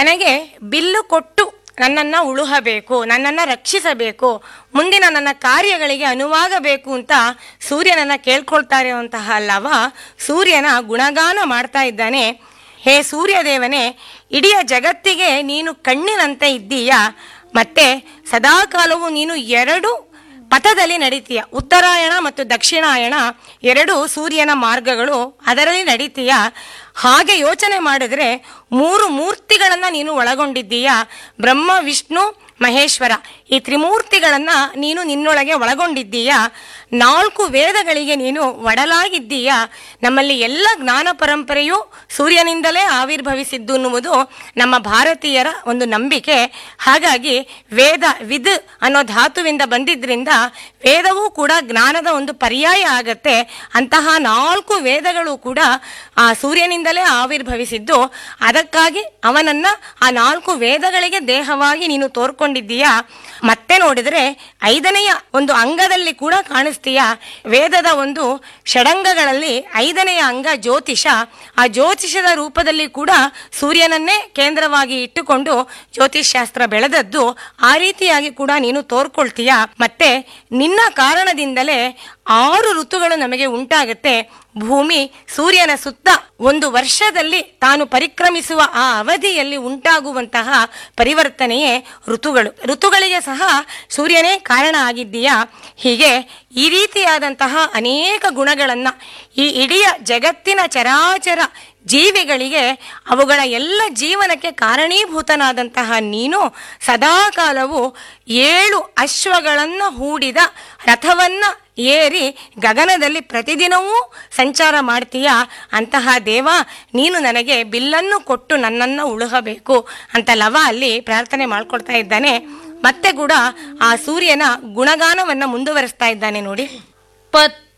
ನನಗೆ ಬಿಲ್ಲು ಕೊಟ್ಟು ನನ್ನನ್ನು ಉಳುಹಬೇಕು ನನ್ನನ್ನು ರಕ್ಷಿಸಬೇಕು ಮುಂದಿನ ನನ್ನ ಕಾರ್ಯಗಳಿಗೆ ಅನುವಾಗಬೇಕು ಅಂತ ಸೂರ್ಯನನ್ನ ಕೇಳ್ಕೊಳ್ತಾ ಇರುವಂತಹ ಲವ ಸೂರ್ಯನ ಗುಣಗಾನ ಮಾಡ್ತಾ ಇದ್ದಾನೆ ಹೇ ಸೂರ್ಯದೇವನೇ ಇಡೀ ಜಗತ್ತಿಗೆ ನೀನು ಕಣ್ಣಿನಂತೆ ಇದ್ದೀಯಾ ಮತ್ತೆ ಸದಾಕಾಲವೂ ನೀನು ಎರಡು ಪಥದಲ್ಲಿ ನಡೀತೀಯ ಉತ್ತರಾಯಣ ಮತ್ತು ದಕ್ಷಿಣಾಯಣ ಎರಡು ಸೂರ್ಯನ ಮಾರ್ಗಗಳು ಅದರಲ್ಲಿ ನಡೀತೀಯ ಹಾಗೆ ಯೋಚನೆ ಮಾಡಿದ್ರೆ ಮೂರು ಮೂರ್ತಿಗಳನ್ನು ನೀನು ಒಳಗೊಂಡಿದ್ದೀಯ ಬ್ರಹ್ಮ ವಿಷ್ಣು ಮಹೇಶ್ವರ ಈ ತ್ರಿಮೂರ್ತಿಗಳನ್ನ ನೀನು ನಿನ್ನೊಳಗೆ ಒಳಗೊಂಡಿದ್ದೀಯ ನಾಲ್ಕು ವೇದಗಳಿಗೆ ನೀನು ಒಡಲಾಗಿದ್ದೀಯ ನಮ್ಮಲ್ಲಿ ಎಲ್ಲ ಜ್ಞಾನ ಪರಂಪರೆಯು ಸೂರ್ಯನಿಂದಲೇ ಆವಿರ್ಭವಿಸಿದ್ದು ಅನ್ನುವುದು ನಮ್ಮ ಭಾರತೀಯರ ಒಂದು ನಂಬಿಕೆ ಹಾಗಾಗಿ ವೇದ ವಿದ್ ಅನ್ನೋ ಧಾತುವಿಂದ ಬಂದಿದ್ರಿಂದ ವೇದವೂ ಕೂಡ ಜ್ಞಾನದ ಒಂದು ಪರ್ಯಾಯ ಆಗತ್ತೆ ಅಂತಹ ನಾಲ್ಕು ವೇದಗಳು ಕೂಡ ಆ ಸೂರ್ಯನಿಂದಲೇ ಆವಿರ್ಭವಿಸಿದ್ದು ಅದಕ್ಕಾಗಿ ಅವನನ್ನ ಆ ನಾಲ್ಕು ವೇದಗಳಿಗೆ ದೇಹವಾಗಿ ನೀನು ತೋರ್ಕೊಂಡಿದ್ದೀಯಾ ಮತ್ತೆ ನೋಡಿದ್ರೆ ಐದನೆಯ ಒಂದು ಅಂಗದಲ್ಲಿ ಕೂಡ ಕಾಣಿಸ್ತೀಯ ವೇದದ ಒಂದು ಷಡಂಗಗಳಲ್ಲಿ ಐದನೆಯ ಅಂಗ ಜ್ಯೋತಿಷ ಆ ಜ್ಯೋತಿಷದ ರೂಪದಲ್ಲಿ ಕೂಡ ಸೂರ್ಯನನ್ನೇ ಕೇಂದ್ರವಾಗಿ ಇಟ್ಟುಕೊಂಡು ಜ್ಯೋತಿಷ್ ಶಾಸ್ತ್ರ ಬೆಳೆದದ್ದು ಆ ರೀತಿಯಾಗಿ ಕೂಡ ನೀನು ತೋರ್ಕೊಳ್ತೀಯ ಮತ್ತೆ ನಿನ್ನ ಕಾರಣದಿಂದಲೇ ಆರು ಋತುಗಳು ನಮಗೆ ಉಂಟಾಗುತ್ತೆ ಭೂಮಿ ಸೂರ್ಯನ ಸುತ್ತ ಒಂದು ವರ್ಷದಲ್ಲಿ ತಾನು ಪರಿಕ್ರಮಿಸುವ ಆ ಅವಧಿಯಲ್ಲಿ ಉಂಟಾಗುವಂತಹ ಪರಿವರ್ತನೆಯೇ ಋತುಗಳು ಋತುಗಳಿಗೆ ಸಹ ಸೂರ್ಯನೇ ಕಾರಣ ಆಗಿದ್ದೀಯಾ ಹೀಗೆ ಈ ರೀತಿಯಾದಂತಹ ಅನೇಕ ಗುಣಗಳನ್ನ ಈ ಇಡೀ ಜಗತ್ತಿನ ಚರಾಚರ ಜೀವಿಗಳಿಗೆ ಅವುಗಳ ಎಲ್ಲ ಜೀವನಕ್ಕೆ ಕಾರಣೀಭೂತನಾದಂತಹ ನೀನು ಸದಾಕಾಲವು ಏಳು ಅಶ್ವಗಳನ್ನು ಹೂಡಿದ ರಥವನ್ನ ಏರಿ ಗಗನದಲ್ಲಿ ಪ್ರತಿದಿನವೂ ಸಂಚಾರ ಮಾಡ್ತೀಯ ಅಂತಹ ದೇವ ನೀನು ನನಗೆ ಬಿಲ್ಲನ್ನು ಕೊಟ್ಟು ನನ್ನನ್ನು ಉಳುಹಬೇಕು ಅಂತ ಲವ ಅಲ್ಲಿ ಪ್ರಾರ್ಥನೆ ಮಾಡ್ಕೊಳ್ತಾ ಇದ್ದಾನೆ ಮತ್ತೆ ಕೂಡ ಆ ಸೂರ್ಯನ ಗುಣಗಾನವನ್ನ ಮುಂದುವರಿಸ್ತಾ ಇದ್ದಾನೆ ನೋಡಿ ಪತ್